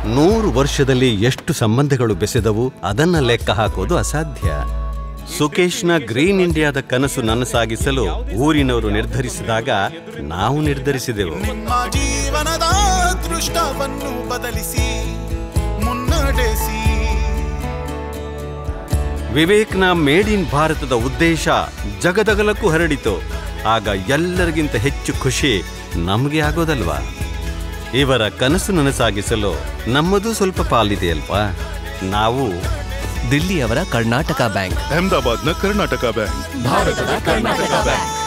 ನೂರು ವರ್ಷದಲ್ಲಿ ಎಷ್ಟು ಸಂಬಂಧಗಳು ಬೆಸೆದವು ಅದನ್ನ ಲೆಕ್ಕ ಹಾಕೋದು ಅಸಾಧ್ಯ ಸುಕೇಶ್ನ ಗ್ರೀನ್ ಇಂಡಿಯಾದ ಕನಸು ನನಸಾಗಿಸಲು ಊರಿನವರು ನಿರ್ಧರಿಸಿದಾಗ ನಾವು ನಿರ್ಧರಿಸಿದೆವು ನಿಮ್ಮ ಜೀವನದ ದೃಷ್ಟವನ್ನು ಬದಲಿಸಿ ಮುನ್ನಡೆಸಿ ವಿವೇಕ್ನ ಮೇಡ್ ಇನ್ ಭಾರತದ ಉದ್ದೇಶ ಜಗದಗಲಕ್ಕೂ ಹರಡಿತು ಆಗ ಎಲ್ಲರಿಗಿಂತ ಹೆಚ್ಚು ಖುಷಿ ನಮಗೆ ಆಗೋದಲ್ವಾ ಇವರ ಕನಸು ನನಸಾಗಿಸಲು ನಮ್ಮದು ಸ್ವಲ್ಪ ಪಾಲಿದೆಯಲ್ವಾ ನಾವು ದಿಲ್ಲಿಯವರ ಕರ್ನಾಟಕ ಬ್ಯಾಂಕ್ ಅಹಮದಾಬಾದ್ನ ಕರ್ನಾಟಕ ಬ್ಯಾಂಕ್ ಭಾರತದ ಕರ್ನಾಟಕ ಬ್ಯಾಂಕ್